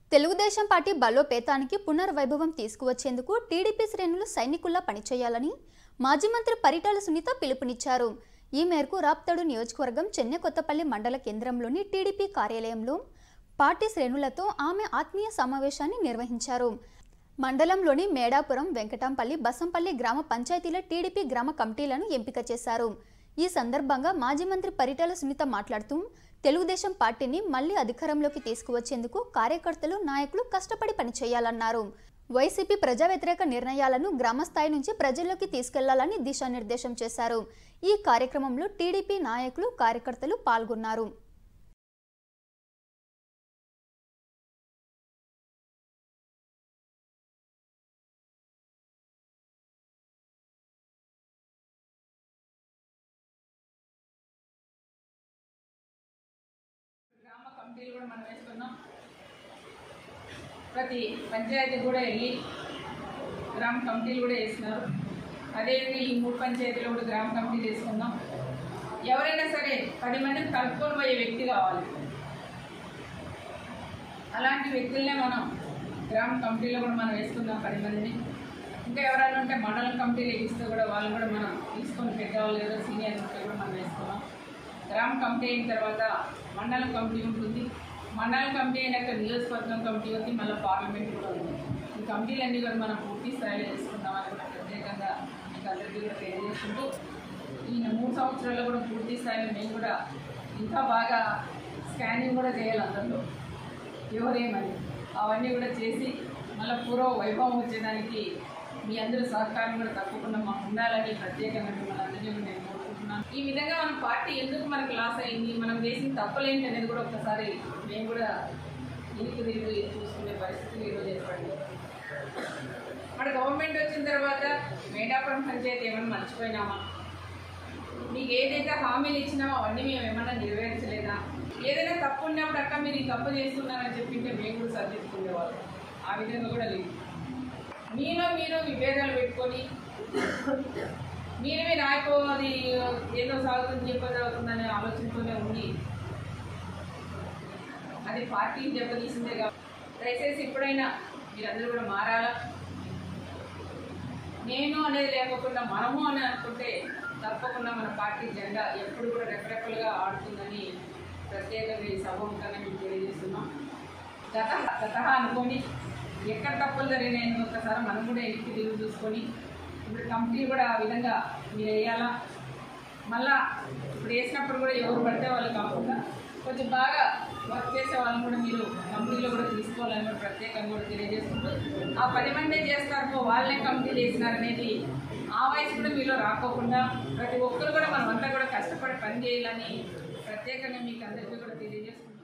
Telugu Desam party బలోపేతానికి పునర్వైభవం తీసుకువచ్చేందుకు TDP శ్రేణులు సైనికుల్లా పనిచేయాలని మాజీ మంత్రి పరిటాల సునీత పిలుపునిచ్చారు ఈ మేరకు రాప్తాడు నియోజకవర్గం చెన్నై కొత్తపల్లి మండల కేంద్రంలోని టీడీపీ కార్యాలయంలో పార్టీ శ్రేణులతో ఆమె ఆత్మీయ సమావేశాన్ని నిర్వహించారు మండలంలోని మేడాపురం వెంకటంపల్లి బసంపల్లి గ్రామ పంచాయతీల టీడీపీ గ్రామ కమిటీలను ఎంపిక చేశారు ఈ సందర్భంగా మాజీ మంత్రి పరిటాల సునీత మాట్లాడుతూ తెలుగుదేశం పార్టీని మళ్లీ అధికారంలోకి తీసుకువచ్చేందుకు కార్యకర్తలు నాయకులు కష్టపడి పనిచేయాలన్నారు వైసీపీ ప్రజా వ్యతిరేక నిర్ణయాలను గ్రామస్థాయి నుంచి ప్రజల్లోకి తీసుకెళ్లాలని దిశానిర్దేశం చేశారు ఈ కార్యక్రమంలో టీడీపీ నాయకులు కార్యకర్తలు పాల్గొన్నారు గ్రామ కమిటీలు కూడా మనం వేసుకున్నాం ప్రతి పంచాయతీ కూడా వెళ్ళి గ్రామ కమిటీలు కూడా వేసినారు అదేవిధంగా ఈ మూడు పంచాయతీలు కూడా గ్రామ కమిటీలు వేసుకుందాం ఎవరైనా సరే పది మందిని కలుపుకొని పోయే వ్యక్తి కావాలి అలాంటి వ్యక్తులనే మనం గ్రామ కమిటీలో కూడా మనం వేసుకుందాం పది మందిని ఇంకా ఎవరైనా ఉంటే మండలం కమిటీలు ఇస్తే కూడా వాళ్ళు కూడా మనం తీసుకొని పెద్దవాళ్ళు ఏదో సీనియర్ ఉంటే కూడా మనం వేసుకున్నాం గ్రామ కమిటీ అయిన తర్వాత మండలం కమిటీ ఉంటుంది మండలం కమిటీ అయినాక నియోజకవర్గం కమిటీ ఉంది మళ్ళీ పార్లమెంట్ కూడా ఉంది ఈ కమిటీలన్నీ కూడా మనం పూర్తి స్థాయిలో చేసుకుందామని కూడా ప్రత్యేకంగా మీకు అందరికీ కూడా తెలియజేసుకుంటూ ఈ మూడు సంవత్సరాల్లో కూడా పూర్తి స్థాయిలో మేము కూడా ఇంకా బాగా స్కానింగ్ కూడా చేయాలి అందరిలో ఎవరేమని అవన్నీ కూడా చేసి మళ్ళీ పూర్వ వైభవం వచ్చేదానికి మీ అందరూ సహకారం కూడా తప్పకుండా మాకు ఉండాలని ప్రత్యేకంగా మిమ్మల్ని అందరినీ కూడా నేను కోరుకుంటున్నాను ఈ విధంగా మన పార్టీ ఎందుకు మనకు లాస్ అయింది మనం చేసిన తప్పులేంటి అనేది కూడా ఒకసారి మేము కూడా ఇంటికి తిరిగి చూసుకునే పరిస్థితి ఈరోజు ఏర్పడింది మన గవర్నమెంట్ వచ్చిన తర్వాత మేడాపురం పంచాయతీ ఏమైనా మర్చిపోయినామా మీకు ఏదైతే హామీలు ఇచ్చినామో అవన్నీ మేము ఏమన్నా నెరవేర్చలేదా ఏదైనా తప్పు ఉన్నప్పుడు అక్క మీరు ఈ తప్పు చేస్తున్నారని చెప్పింటే మేము కూడా సరిదిద్దుకునేవాళ్ళం ఆ విధంగా కూడా లేదు మీలో మీరు విభేదాలు పెట్టుకొని మీరు మీరు నాయకు అది ఏదో సాగుతుంది చెప్పేది అవుతుందనే ఆలోచనతోనే ఉండి అది పార్టీని దెబ్బతీసిందే కాబట్టి దయచేసి ఎప్పుడైనా మీరందరూ కూడా మారాలా నేను అనేది లేకుండా మనము అని అనుకుంటే తప్పకుండా మన పార్టీ జెండా ఎప్పుడు కూడా రెప్పరెప్పలుగా ఆడుతుందని ప్రత్యేకంగా ఈ సభముఖంగా మేము తెలియజేస్తున్నాం గత గత అనుకొని ఎక్కడ తప్పులు జరిగినాయని ఒక్కసారి మనం కూడా ఎక్కి తిరిగి చూసుకొని ఇప్పుడు కమిటీ కూడా ఆ విధంగా మీరు వేయాలా మళ్ళా ఇప్పుడు వేసినప్పుడు కూడా ఎవరు పడితే వాళ్ళు కాకుండా కొంచెం బాగా వర్క్ చేసే వాళ్ళని కూడా మీరు కంపెనీలో కూడా తీసుకోవాలని కూడా ప్రత్యేకంగా కూడా తెలియజేసుకుంటూ ఆ పది మందే చేస్తారు వాళ్ళే కమిటీలు వేసినారనేది ఆ వయసు కూడా మీలో రాకోకుండా ప్రతి ఒక్కరు కూడా మనమంతా కూడా కష్టపడి పని చేయాలని ప్రత్యేకంగా మీకు అందరికీ కూడా తెలియజేసుకుంటాం